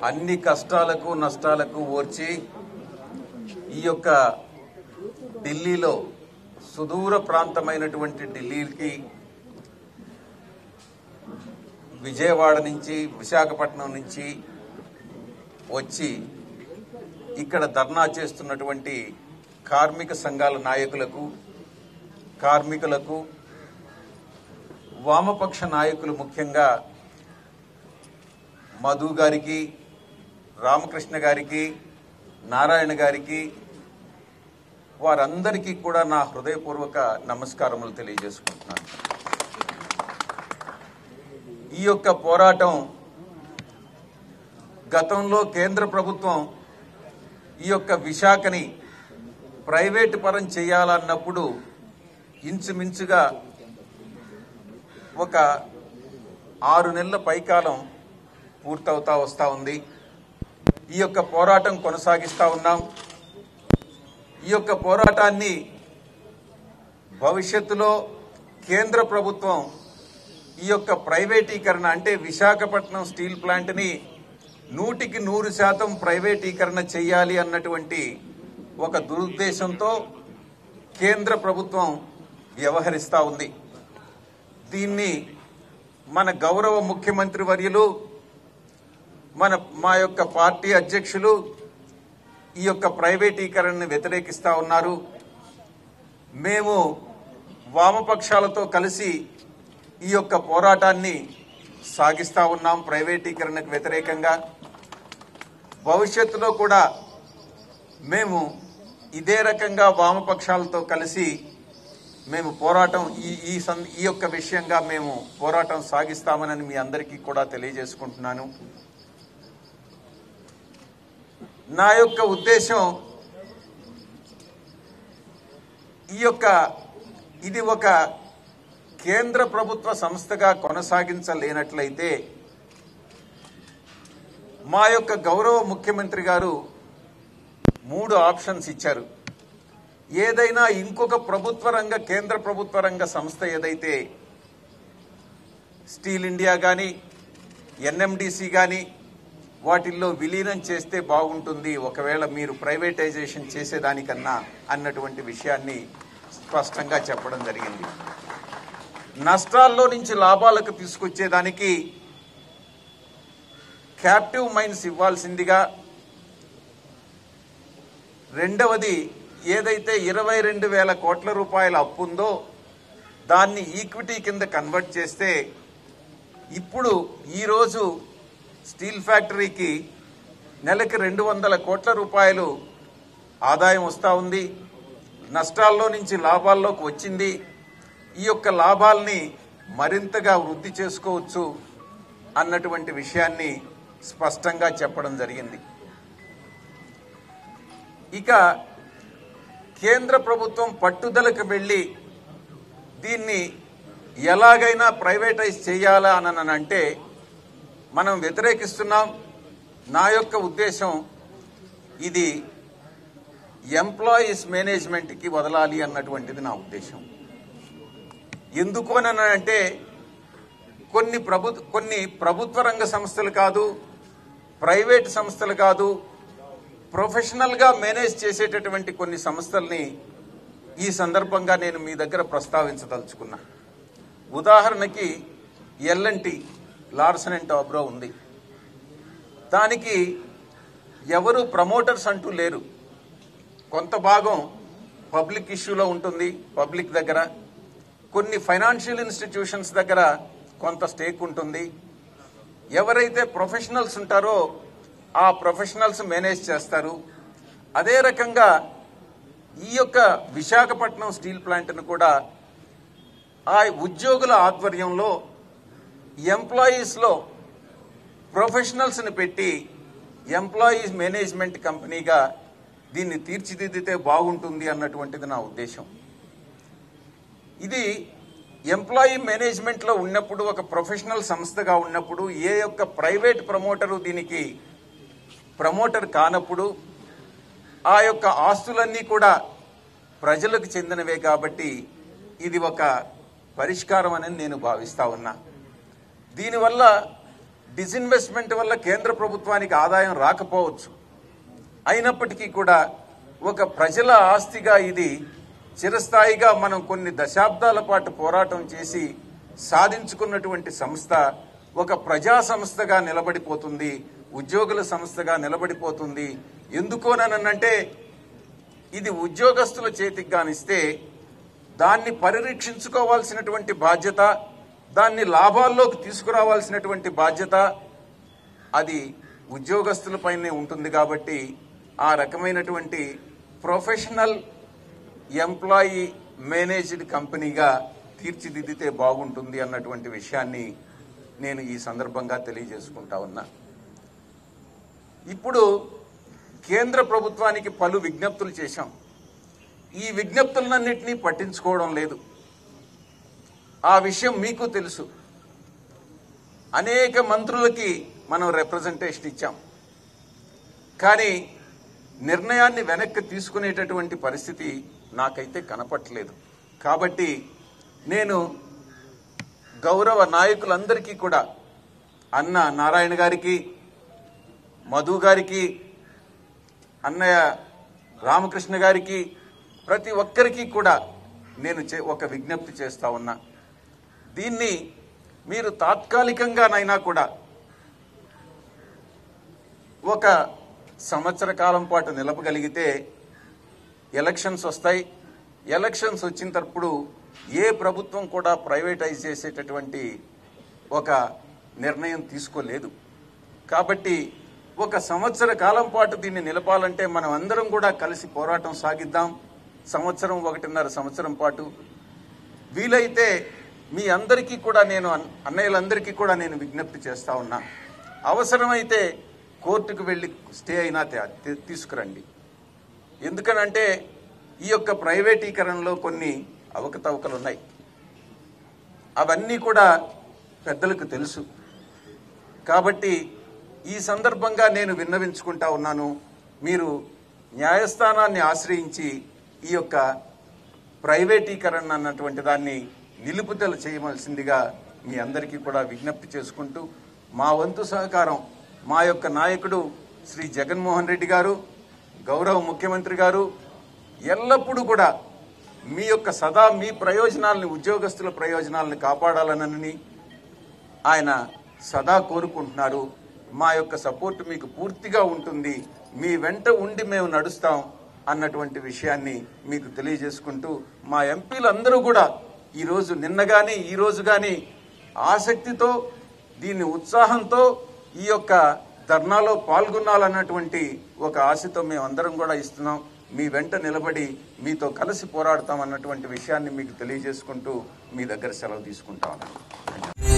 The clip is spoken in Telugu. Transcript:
అన్ని కష్టాలకు నష్టాలకు ఓర్చి ఈ యొక్క ఢిల్లీలో సుదూర ప్రాంతమైనటువంటి ఢిల్లీకి విజయవాడ నుంచి విశాఖపట్నం నుంచి వచ్చి ఇక్కడ ధర్నా చేస్తున్నటువంటి కార్మిక సంఘాల నాయకులకు కార్మికులకు వామపక్ష నాయకులు ముఖ్యంగా మధు గారికి రామకృష్ణ గారికి నారాయణ గారికి వారందరికీ కూడా నా హృదయపూర్వక నమస్కారములు తెలియజేసుకుంటున్నాను ఈ యొక్క పోరాటం గతంలో కేంద్ర ప్రభుత్వం ఈ యొక్క విశాఖని ప్రైవేటు పరం చేయాలన్నప్పుడు ఇంచుమించుగా ఒక ఆరు నెలల పైకాలం పూర్తవుతా వస్తూ ఉంది ఈ యొక్క పోరాటం కొనసాగిస్తూ ఉన్నాం ఈ యొక్క పోరాటాన్ని భవిష్యత్తులో కేంద్ర ప్రభుత్వం ఈ యొక్క ప్రైవేటీకరణ అంటే విశాఖపట్నం స్టీల్ ప్లాంట్ని నూటికి నూరు శాతం ప్రైవేటీకరణ చేయాలి అన్నటువంటి ఒక దురుద్దేశంతో కేంద్ర ప్రభుత్వం వ్యవహరిస్తూ ఉంది దీన్ని మన గౌరవ ముఖ్యమంత్రి వర్యులు మన మా యొక్క పార్టీ అధ్యక్షులు ఈ యొక్క ప్రైవేటీకరణను వ్యతిరేకిస్తూ ఉన్నారు మేము వామపక్షాలతో కలిసి ఈ యొక్క పోరాటాన్ని సాగిస్తా ఉన్నాం ప్రైవేటీకరణకు వ్యతిరేకంగా భవిష్యత్తులో కూడా మేము ఇదే రకంగా వామపక్షాలతో కలిసి మేము పోరాటం ఈ ఈ సం ఈ యొక్క విషయంగా మేము పోరాటం సాగిస్తామని మీ అందరికీ కూడా తెలియజేసుకుంటున్నాను నా యొక్క ఉద్దేశం ఈ యొక్క ఇది ఒక కేంద్ర ప్రభుత్వ సంస్థగా కొనసాగించలేనట్లయితే మా యొక్క గౌరవ ముఖ్యమంత్రి గారు మూడు ఆప్షన్స్ ఇచ్చారు ఏదైనా ఇంకొక ప్రభుత్వ రంగ కేంద్ర ప్రభుత్వ రంగ సంస్థ ఏదైతే స్టీల్ ఇండియా కానీ ఎన్ఎండిసి కానీ వాటిల్లో విలీనం చేస్తే బాగుంటుంది ఒకవేళ మీరు ప్రైవేటైజేషన్ చేసేదానికన్నా అన్నటువంటి విషయాన్ని స్పష్టంగా చెప్పడం జరిగింది నష్టాల్లో నుంచి లాభాలకు తీసుకొచ్చేదానికి క్యాప్టివ్ మైన్స్ ఇవ్వాల్సిందిగా రెండవది ఏదైతే ఇరవై రెండు వేల కోట్ల రూపాయల అప్పు ఉందో దాన్ని ఈక్విటీ కింద కన్వర్ట్ చేస్తే ఇప్పుడు ఈరోజు స్టీల్ ఫ్యాక్టరీకి నెలకి రెండు వందల కోట్ల రూపాయలు ఆదాయం వస్తూ ఉంది నష్టాల్లో నుంచి లాభాల్లోకి వచ్చింది ఈ యొక్క లాభాల్ని మరింతగా వృద్ధి చేసుకోవచ్చు అన్నటువంటి విషయాన్ని స్పష్టంగా చెప్పడం జరిగింది ఇక కేంద్ర ప్రభుత్వం పట్టుదలకు వెళ్ళి దీన్ని ఎలాగైనా ప్రైవేటైజ్ చేయాలా అని అంటే మనం వ్యతిరేకిస్తున్నాం నా యొక్క ఉద్దేశం ఇది ఎంప్లాయీస్ మేనేజ్మెంట్కి వదలాలి అన్నటువంటిది నా ఉద్దేశం ఎందుకు అని అంటే కొన్ని ప్రభు కొన్ని ప్రభుత్వ రంగ సంస్థలు కాదు ప్రైవేట్ సంస్థలు కాదు ప్రొఫెషనల్గా మేనేజ్ చేసేటటువంటి కొన్ని సంస్థల్ని ఈ సందర్భంగా నేను మీ దగ్గర ప్రస్తావించదలుచుకున్నా ఉదాహరణకి ఎల్ఎన్టీ లార్సన్ అండ్ టాబ్రో ఉంది దానికి ఎవరు ప్రమోటర్స్ అంటూ లేరు కొంత భాగం పబ్లిక్ ఇష్యూలో ఉంటుంది పబ్లిక్ దగ్గర కొన్ని ఫైనాన్షియల్ ఇన్స్టిట్యూషన్స్ దగ్గర కొంత స్టేక్ ఉంటుంది ఎవరైతే ప్రొఫెషనల్స్ ఉంటారో ఆ ప్రొఫెషనల్స్ మేనేజ్ చేస్తారు అదే రకంగా ఈ యొక్క విశాఖపట్నం స్టీల్ ప్లాంట్ను కూడా ఆ ఉద్యోగుల ఆధ్వర్యంలో ఎంప్లాయీస్లో ప్రొఫెషనల్స్ని పెట్టి ఎంప్లాయీస్ మేనేజ్మెంట్ కంపెనీగా దీన్ని తీర్చిదిద్దితే బాగుంటుంది అన్నటువంటిది నా ఉద్దేశం ఇది ఎంప్లాయీ మేనేజ్మెంట్లో ఉన్నప్పుడు ఒక ప్రొఫెషనల్ సంస్థగా ఉన్నప్పుడు ఏ యొక్క ప్రైవేట్ ప్రమోటరు దీనికి ప్రమోటర్ కానప్పుడు ఆ యొక్క ఆస్తులన్నీ కూడా ప్రజలకు చెందినవే కాబట్టి ఇది ఒక పరిష్కారం అని నేను భావిస్తా ఉన్నా దీనివల్ల డిస్ఇన్వెస్ట్మెంట్ వల్ల కేంద్ర ప్రభుత్వానికి ఆదాయం రాకపోవచ్చు అయినప్పటికీ కూడా ఒక ప్రజల ఆస్తిగా ఇది చిరస్థాయిగా మనం కొన్ని దశాబ్దాల పాటు పోరాటం చేసి సాధించుకున్నటువంటి సంస్థ ఒక ప్రజా సంస్థగా నిలబడిపోతుంది ఉద్యోగుల సంస్థగా నిలబడిపోతుంది ఎందుకోననంటే ఇది ఉద్యోగస్తుల చేతికి గానిస్తే దాన్ని పరిరక్షించుకోవాల్సినటువంటి బాధ్యత దాన్ని లాభాల్లోకి తీసుకురావాల్సినటువంటి బాధ్యత అది ఉద్యోగస్తులపైనే ఉంటుంది కాబట్టి ఆ రకమైనటువంటి ప్రొఫెషనల్ ఎంప్లాయీ మేనేజ్డ్ కంపెనీగా తీర్చిదిద్దితే బాగుంటుంది అన్నటువంటి విషయాన్ని నేను ఈ సందర్భంగా తెలియజేసుకుంటా ఉన్నా ఇప్పుడు కేంద్ర ప్రభుత్వానికి పలు విజ్ఞప్తులు చేశాం ఈ విజ్ఞప్తులన్నింటినీ పట్టించుకోవడం లేదు ఆ విషయం మీకు తెలుసు అనేక మంత్రులకి మనం రిప్రజెంటేషన్ ఇచ్చాం కానీ నిర్ణయాన్ని వెనక్కి తీసుకునేటటువంటి పరిస్థితి నాకైతే కనపట్లేదు కాబట్టి నేను గౌరవ నాయకులందరికీ కూడా అన్న నారాయణ గారికి మధు గారికి అన్నయ్య రామకృష్ణ గారికి ప్రతి ఒక్కరికి కూడా నేను చే- ఒక విజ్ఞప్తి చేస్తా ఉన్నా దీన్ని మీరు తాత్కాలికంగానైనా కూడా ఒక సంవత్సర కాలం పాటు నిలపగలిగితే ఎలక్షన్స్ వస్తాయి ఎలక్షన్స్ వచ్చిన తప్పుడు ఏ ప్రభుత్వం కూడా ప్రైవేటైజ్ చేసేటటువంటి ఒక నిర్ణయం తీసుకోలేదు కాబట్టి ఒక సంవత్సర కాలం పాటు దీన్ని నిలపాలంటే మనం అందరం కూడా కలిసి పోరాటం సాగిద్దాం సంవత్సరం ఒకటిన్నర సంవత్సరం పాటు వీలైతే మీ అందరికీ కూడా నేను అన్- అన్నయ్యలందరికీ కూడా నేను విజ్ఞప్తి చేస్తా ఉన్నా అవసరమైతే కోర్టుకు వెళ్ళి స్టే అయినా తే- తీ- తీసుకురండి ఎందుకనంటే ఈ యొక్క ప్రైవేటీకరణలో కొన్ని అవకతవకలు ఉన్నాయి అవన్నీ కూడా పెద్దలకు తెలుసు కాబట్టి ఈ సందర్భంగా నేను విన్నవించుకుంటా ఉన్నాను మీరు న్యాయస్థానాన్ని ఆశ్రయించి ఈ యొక్క ప్రైవేటీకరణ అన్నటువంటి దాన్ని నిలుపుదల చేయవలసిందిగా మీ అందరికీ కూడా విజ్ఞప్తి చేసుకుంటూ మా వంతు సహకారం మా యొక్క నాయకుడు శ్రీ జగన్మోహన్ రెడ్డి గారు గౌరవ ముఖ్యమంత్రి గారు ఎల్లప్పుడూ కూడా మీ యొక్క సదా మీ ప్రయోజనాలని ఉద్యోగస్తుల ప్రయోజనాలను కాపాడాలనని ఆయన సదా కోరుకుంటున్నారు మా యొక్క సపోర్ట్ మీకు పూర్తిగా ఉంటుంది మీ వెంట ఉండి మేము నడుస్తాం అన్నటువంటి విషయాన్ని మీకు తెలియజేసుకుంటూ మా ఎంపీలందరూ కూడా ఈరోజు నిన్న కానీ ఈ రోజు కానీ ఆసక్తితో దీన్ని ఉత్సాహంతో ఈ యొక్క ధర్నాలో పాల్గొనాలన్నటువంటి ఒక ఆశతో మేము అందరం కూడా ఇస్తున్నాం మీ వెంట నిలబడి మీతో కలిసి పోరాడతాం అన్నటువంటి విషయాన్ని మీకు తెలియజేసుకుంటూ మీ దగ్గర సెలవు తీసుకుంటా ఉన్నాను